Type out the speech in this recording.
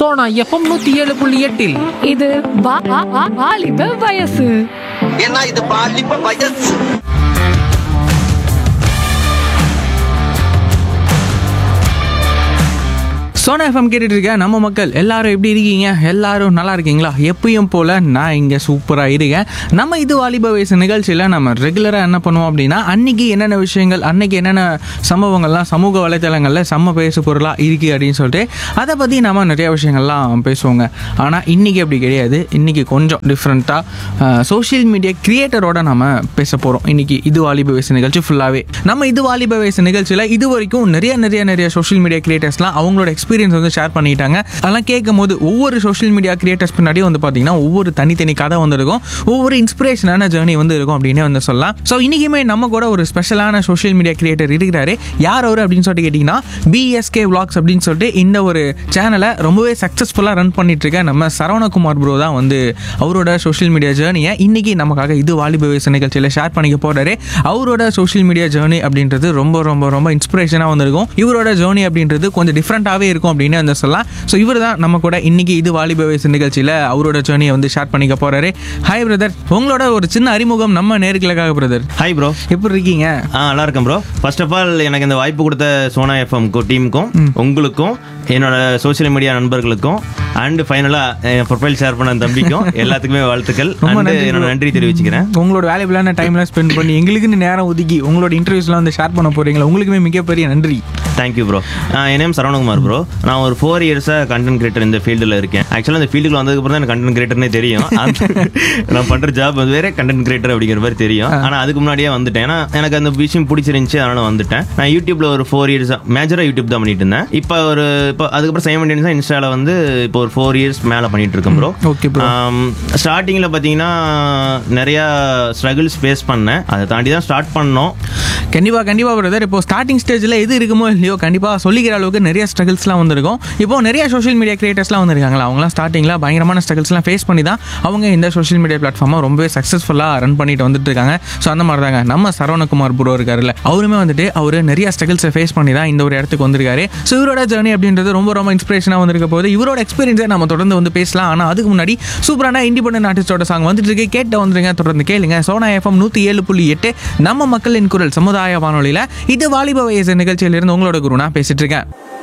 Sona FM நூத்தி ஏழு புள்ளி எட்டில் இது வா- வா- வா- வாலிப வயசு ஏன்னா இது பாலிப்ப வயசு சோனா எஃப்எம் கேட்டுட்டு இருக்க நம்ம மக்கள் எல்லாரும் எப்படி இருக்கீங்க எல்லாரும் நல்லா இருக்கீங்களா எப்பயும் போல நான் இங்கே சூப்பராக இருக்கேன் நம்ம இது வாலிப வயசு நிகழ்ச்சியில் நம்ம ரெகுலராக என்ன பண்ணுவோம் அப்படின்னா அன்னைக்கு என்னென்ன விஷயங்கள் அன்னைக்கு என்னென்ன சம்பவங்கள்லாம் சமூக வலைத்தளங்களில் செம்ம பேசு பொருளாக இருக்கு அப்படின்னு சொல்லிட்டு அதை பற்றி நம்ம நிறைய விஷயங்கள்லாம் பேசுவோங்க ஆனால் இன்னைக்கு அப்படி கிடையாது இன்னைக்கு கொஞ்சம் டிஃப்ரெண்ட்டாக சோஷியல் மீடியா கிரியேட்டரோட நம்ம பேச போகிறோம் இன்னைக்கு இது வாலிப வயசு நிகழ்ச்சி ஃபுல்லாகவே நம்ம இது வாலிப வயசு நிகழ்ச்சியில் இது வரைக்கும் நிறைய நிறைய நிறைய சோஷியல் மீடியா கிரியேட்டர்ஸ்லாம் அவங்களோட எக்ஸ்பீரியன்ஸ் வந்து ஷேர் பண்ணிட்டாங்க அதெல்லாம் கேட்கும் போது ஒவ்வொரு சோஷியல் மீடியா கிரியேட்டர்ஸ் பின்னாடியும் வந்து பார்த்தீங்கன்னா ஒவ்வொரு தனித்தனி கதை வந்து இருக்கும் ஒவ்வொரு இன்ஸ்பிரேஷனான ஜேர்னி வந்து இருக்கும் அப்படின்னு வந்து சொல்லலாம் ஸோ இன்றைக்குமே நம்ம கூட ஒரு ஸ்பெஷலான சோஷியல் மீடியா கிரியேட்டர் இருக்கிறாரு யார் அவர் அப்படின்னு சொல்லிட்டு கேட்டிங்கன்னா பிஎஸ்கே vlogs அப்படின்னு சொல்லிட்டு இந்த ஒரு சேனலை ரொம்பவே சக்ஸஸ்ஃபுல்லாக ரன் பண்ணிட்டு இருக்க நம்ம சரவணகுமார் ப்ரோ தான் வந்து அவரோட சோஷியல் மீடியா ஜேர்னியை இன்னைக்கு நமக்காக இது வாலிப வயசு நிகழ்ச்சியில் ஷேர் பண்ணிக்க போறாரு அவரோட சோஷியல் மீடியா ஜேர்னி அப்படின்றது ரொம்ப ரொம்ப ரொம்ப இன்ஸ்பிரேஷனாக வந்திருக்கும் இவரோட ஜேர்னி அப்படின்றது கொஞ்சம் டிஃப்ரெண்ட்டாகவே இருக்கும் அப்படின்னு வந்து சொல்லலாம் ஸோ இவர் தான் நம்ம கூட இன்னைக்கு இது வாலிப வயசு நிகழ்ச்சியில் அவரோட ஜேர்னியை வந்து ஷேர் பண்ணிக்க போறாரு ஹாய் பிரதர் உங்களோட ஒரு சின்ன அறிமுகம் நம்ம நேர்களுக்காக பிரதர் ஹாய் ப்ரோ எப்படி இருக்கீங்க ஆ நல்லா இருக்கேன் ப்ரோ ஃபர்ஸ்ட் ஆஃப் ஆல் எனக்கு இந்த வாய்ப்பு கொடுத்த சோனா எஃப்எம்க்கும் டீமுக்கும் உங்களுக்கும் என்னோட சோஷியல் மீடியா நண்பர்களுக்கும் அண்ட் ஃபைனலாக என் ப்ரொஃபைல் ஷேர் பண்ண என் தம்பிக்கும் எல்லாத்துக்குமே வாழ்த்துக்கள் ரொம்ப And நன்றி என்னோட bro. நன்றி தெரிவிச்சுக்கிறேன் உங்களோட வேல்யூபிளான டைம்லாம் ஸ்பெண்ட் பண்ணி எங்களுக்குன்னு நேரம் ஒதுக்கி உங்களோட இன்டர்வியூஸ்லாம் வந்து ஷேர் பண்ண போறீங்களா உங்களுக்குமே மிகப்பெரிய நன்றி தேங்க்யூ ப்ரோ என் நேம் சரவணகுமார் ப்ரோ நான் ஒரு ஃபோர் இயர்ஸாக கண்டென்ட் கிரியேட்டர் இந்த ஃபீல்டில் இருக்கேன் ஆக்சுவலாக இந்த ஃபீல்டுக்கு வந்ததுக்கப்புறம் தான் எனக்கு கண்டென்ட் கிரியேட்டர்னே தெரியும் அந்த- நான் பண்ணுற ஜாப் வந்து வேற கண்டென்ட் கிரியேட்டர் அப்படிங்கிற மாதிரி தெரியும் ஆனால் அதுக்கு முன்னாடியே வந்துட்டேன் ஏன்னா எனக்கு அந்த விஷயம் பிடிச்சிருந்துச்சு அதனால வந்துட்டேன் நான் யூடியூப்ல ஒரு ஃபோர் இயர்ஸ் மேஜராக யூடியூப் தான் பண்ணிட்டு இருந்தேன் இப்போ ஒரு இப்போ அதுக்கப்புறம் சைமண்டியன்ஸாக இன்ஸ்டால வந்து இப்போ ஒரு ஃபோர் இயர்ஸ் மேலே பண்ணிட்டு இருக்கேன் ப்ரோ Okay bro. ஸ்டார்டிங்கில் பார்த்தீங்கன்னா நிறையா ஸ்ட்ரகிள்ஸ் ஃபேஸ் பண்ணேன் அதை தாண்டி தான் ஸ்டார்ட் பண்ணோம் கண்டிப்பா கண்டிப்பா பிரதர் இப்போ ஸ்டார்டிங் ஸ்டேஜில் எது இருக்குமோ இல்லையோ கண்டிப்பா சொல்லிக்கிற அளவுக்கு நிறைய ஸ்ட்ரகிள்ஸ்லாம் வந்திருக்கும் இப்போ நிறைய சோஷியல் மீடியா கிரியேட்டர்ஸ்லாம் வந்திருக்காங்களா அவங்களாம் ஸ்டார்டிங்கில் பயங்கரமான ஸ்ட்ரகிள்ஸ்லாம் ஃபேஸ் பண்ணி தான் அவங்க இந்த சோஷியல் மீடியா பிளாட்ஃபார்மை ரொம்பவே சக்ஸஸ்ஃபுல்லாக ரன் பண்ணிட்டு வந்துட்டு இருக்காங்க ஸோ அந்த மாதிரி தாங்க நம்ம சரவணகுமார் ப்ரோ இருக்காருல்ல அவருமே வந்துட்டு அவர் நிறைய ஸ்ட்ரகிள்ஸை ஃபேஸ் பண்ணி தான் இந்த ஒரு இடத்துக்கு வந்திருக்காரு ஸோ இவரோட ஜேர்னி அப்படின்றது ரொம்ப ரொம்ப இன்ஸ்பிரேஷனாக வந்திருக்க போது இவரோட எக்ஸ்பீரியன்ஸை நம்ம தொடர்ந்து வந்து பேசலாம் ஆனால் அதுக்கு முன்னாடி சூப்பரான இண்டிபெண்டன்ட் ஆர்டிஸ்டோட சாங் வந்துட்டு இருக்கு கேட்டு வந்துருங்க தொடர்ந்து கேளுங்க சோனா எஃப்எம் நூற்றி ஏழு புள்ளி எட்டு நம்ம மக்களின் குரல் சமுதாய வானொலியில் இது வாலிப வயசு நிகழ்ச்சியிலிருந்து உங்களோட குரு நான் பேசிட்டு இருக்கேன்